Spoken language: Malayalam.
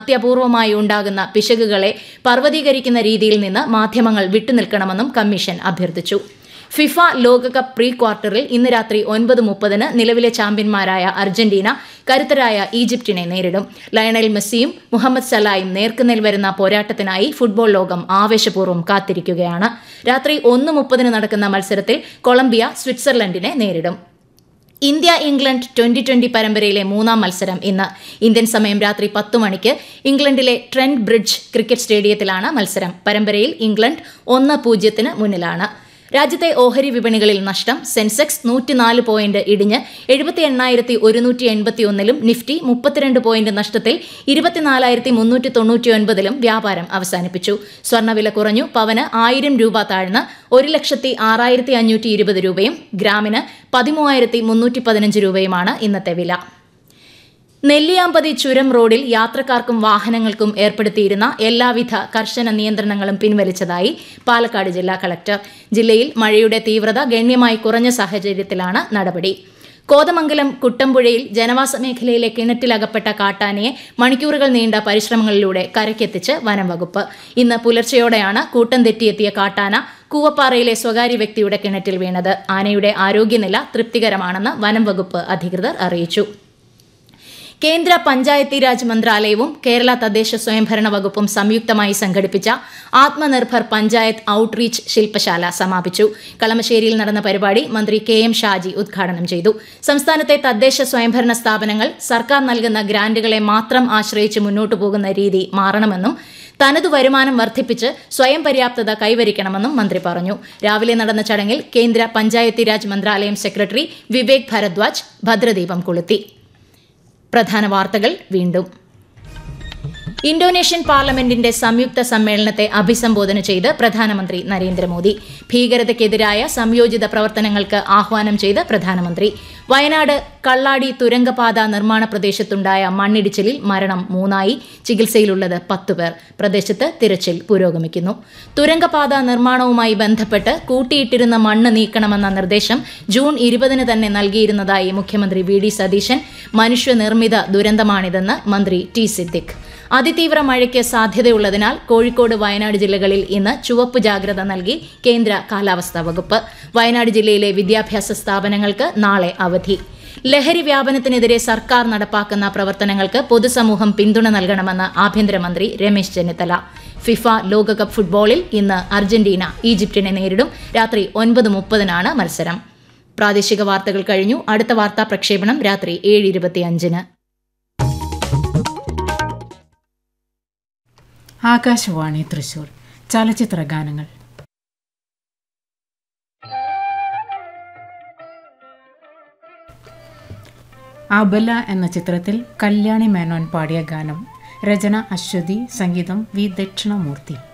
അത്യപൂർവമായി ഉണ്ടാകുന്ന പിശകുകളെ പർവ്വതീകരിക്കുന്ന രീതിയിൽ നിന്ന് മാധ്യമങ്ങൾ വിട്ടുനിൽക്കണമെന്നും കമ്മീഷൻ അഭ്യർത്ഥിച്ചു ഫിഫ ലോകകപ്പ് പ്രീ ക്വാർട്ടറിൽ ഇന്ന് രാത്രി ഒൻപത് മുപ്പതിന് നിലവിലെ ചാമ്പ്യന്മാരായ അർജന്റീന കരുത്തരായ ഈജിപ്തിനെ നേരിടും ലയണൽ മെസ്സിയും മുഹമ്മദ് സലായും നേർക്കുനേൽ വരുന്ന പോരാട്ടത്തിനായി ഫുട്ബോൾ ലോകം ആവേശപൂർവ്വം കാത്തിരിക്കുകയാണ് രാത്രി ഒന്ന് മുപ്പതിന് നടക്കുന്ന മത്സരത്തിൽ കൊളംബിയ സ്വിറ്റ്സർലൻഡിനെ നേരിടും ഇന്ത്യ ഇംഗ്ലണ്ട് ട്വന്റി ട്വന്റി പരമ്പരയിലെ മൂന്നാം മത്സരം ഇന്ന് ഇന്ത്യൻ സമയം രാത്രി പത്ത് മണിക്ക് ഇംഗ്ലണ്ടിലെ ട്രെന്റ് ബ്രിഡ്ജ് ക്രിക്കറ്റ് സ്റ്റേഡിയത്തിലാണ് മത്സരം പരമ്പരയിൽ ഇംഗ്ലണ്ട് ഒന്ന് പൂജ്യത്തിന് മുന്നിലാണ് രാജ്യത്തെ ഓഹരി വിപണികളിൽ നഷ്ടം സെൻസെക്സ് നൂറ്റിനാല് പോയിന്റ് ഇടിഞ്ഞ് എഴുപത്തി എണ്ണായിരത്തി ഒരുന്നൂറ്റി എൺപത്തി ഒന്നിലും നിഫ്റ്റി മുപ്പത്തിരണ്ട് പോയിന്റ് നഷ്ടത്തിൽ ഇരുപത്തിനാലായിരത്തി മുന്നൂറ്റി തൊണ്ണൂറ്റി ഒൻപതിലും വ്യാപാരം അവസാനിപ്പിച്ചു സ്വർണ്ണവില കുറഞ്ഞു പവന് ആയിരം രൂപ താഴ്ന്ന് ഒരു ലക്ഷത്തി ആറായിരത്തി അഞ്ഞൂറ്റി ഇരുപത് രൂപയും ഗ്രാമിന് പതിമൂവായിരത്തി മുന്നൂറ്റി പതിനഞ്ച് രൂപയുമാണ് ഇന്നത്തെ വില നെല്ലിയാമ്പതി ചുരം റോഡിൽ യാത്രക്കാർക്കും വാഹനങ്ങൾക്കും ഏർപ്പെടുത്തിയിരുന്ന എല്ലാവിധ കർശന നിയന്ത്രണങ്ങളും പിൻവലിച്ചതായി പാലക്കാട് ജില്ലാ കളക്ടർ ജില്ലയിൽ മഴയുടെ തീവ്രത ഗണ്യമായി കുറഞ്ഞ സാഹചര്യത്തിലാണ് നടപടി കോതമംഗലം കുട്ടമ്പുഴയിൽ ജനവാസ മേഖലയിലെ കിണറ്റിലകപ്പെട്ട കാട്ടാനയെ മണിക്കൂറുകൾ നീണ്ട പരിശ്രമങ്ങളിലൂടെ കരയ്ക്കെത്തിച്ച് വനം വകുപ്പ് ഇന്ന് പുലർച്ചെയോടെയാണ് കൂട്ടം തെറ്റിയെത്തിയ കാട്ടാന കൂവപ്പാറയിലെ സ്വകാര്യ വ്യക്തിയുടെ കിണറ്റിൽ വീണത് ആനയുടെ ആരോഗ്യനില തൃപ്തികരമാണെന്ന് വനം വകുപ്പ് അധികൃതർ അറിയിച്ചു കേന്ദ്ര പഞ്ചായത്തി രാജ് മന്ത്രാലയവും കേരള തദ്ദേശ സ്വയംഭരണ വകുപ്പും സംയുക്തമായി സംഘടിപ്പിച്ച ആത്മനിർഭർ പഞ്ചായത്ത് ഔട്ട്റീച്ച് ശില്പശാല സമാപിച്ചു കളമശ്ശേരിയിൽ നടന്ന പരിപാടി മന്ത്രി കെ എം ഷാജി ഉദ്ഘാടനം ചെയ്തു സംസ്ഥാനത്തെ തദ്ദേശ സ്വയംഭരണ സ്ഥാപനങ്ങൾ സർക്കാർ നൽകുന്ന ഗ്രാന്റുകളെ മാത്രം ആശ്രയിച്ച് മുന്നോട്ടു പോകുന്ന രീതി മാറണമെന്നും തനതു വരുമാനം വർദ്ധിപ്പിച്ച് സ്വയം പര്യാപ്തത കൈവരിക്കണമെന്നും മന്ത്രി പറഞ്ഞു രാവിലെ നടന്ന ചടങ്ങിൽ കേന്ദ്ര പഞ്ചായത്തി രാജ് മന്ത്രാലയം സെക്രട്ടറി വിവേക് ഭരദ്വാജ് ഭദ്രദീപം കൊളുത്തി പ്രധാന വാർത്തകൾ വീണ്ടും ഇന്തോനേഷ്യൻ പാർലമെന്റിന്റെ സംയുക്ത സമ്മേളനത്തെ അഭിസംബോധന ചെയ്ത് പ്രധാനമന്ത്രി നരേന്ദ്രമോദി ഭീകരതയ്ക്കെതിരായ സംയോജിത പ്രവർത്തനങ്ങൾക്ക് ആഹ്വാനം ചെയ്ത് പ്രധാനമന്ത്രി വയനാട് കള്ളാടി തുരങ്കപാത നിർമ്മാണ പ്രദേശത്തുണ്ടായ മണ്ണിടിച്ചിലിൽ മരണം മൂന്നായി ചികിത്സയിലുള്ളത് പത്തുപേർ പ്രദേശത്ത് തിരച്ചിൽ പുരോഗമിക്കുന്നു തുരങ്കപാത നിർമ്മാണവുമായി ബന്ധപ്പെട്ട് കൂട്ടിയിട്ടിരുന്ന മണ്ണ് നീക്കണമെന്ന നിർദ്ദേശം ജൂൺ ഇരുപതിന് തന്നെ നൽകിയിരുന്നതായി മുഖ്യമന്ത്രി വി ഡി സതീശൻ മനുഷ്യനിർമ്മിത ദുരന്തമാണിതെന്ന് മന്ത്രി ടി സിദ്ദിഖ് അതിതീവ്ര മഴയ്ക്ക് സാധ്യതയുള്ളതിനാൽ കോഴിക്കോട് വയനാട് ജില്ലകളിൽ ഇന്ന് ചുവപ്പ് ജാഗ്രത നൽകി കേന്ദ്ര കാലാവസ്ഥാ വകുപ്പ് വയനാട് ജില്ലയിലെ വിദ്യാഭ്യാസ സ്ഥാപനങ്ങൾക്ക് നാളെ അവധി ലഹരി വ്യാപനത്തിനെതിരെ സർക്കാർ നടപ്പാക്കുന്ന പ്രവർത്തനങ്ങൾക്ക് പൊതുസമൂഹം പിന്തുണ നൽകണമെന്ന് ആഭ്യന്തരമന്ത്രി രമേശ് ചെന്നിത്തല ഫിഫ ലോകകപ്പ് ഫുട്ബോളിൽ ഇന്ന് അർജന്റീന ഈജിപ്തിനെ നേരിടും രാത്രി ഒൻപത് മുപ്പതിനാണ് മത്സരം പ്രാദേശിക വാർത്തകൾ കഴിഞ്ഞു അടുത്ത വാർത്താ പ്രക്ഷേപണം രാത്രി ഏഴ് ഇരുപത്തിയഞ്ചിന് ആകാശവാണി തൃശൂർ ചലച്ചിത്ര ഗാനങ്ങൾ അബല എന്ന ചിത്രത്തിൽ കല്യാണി മേനോൻ പാടിയ ഗാനം രചന അശ്വതി സംഗീതം വി ദക്ഷിണമൂർത്തി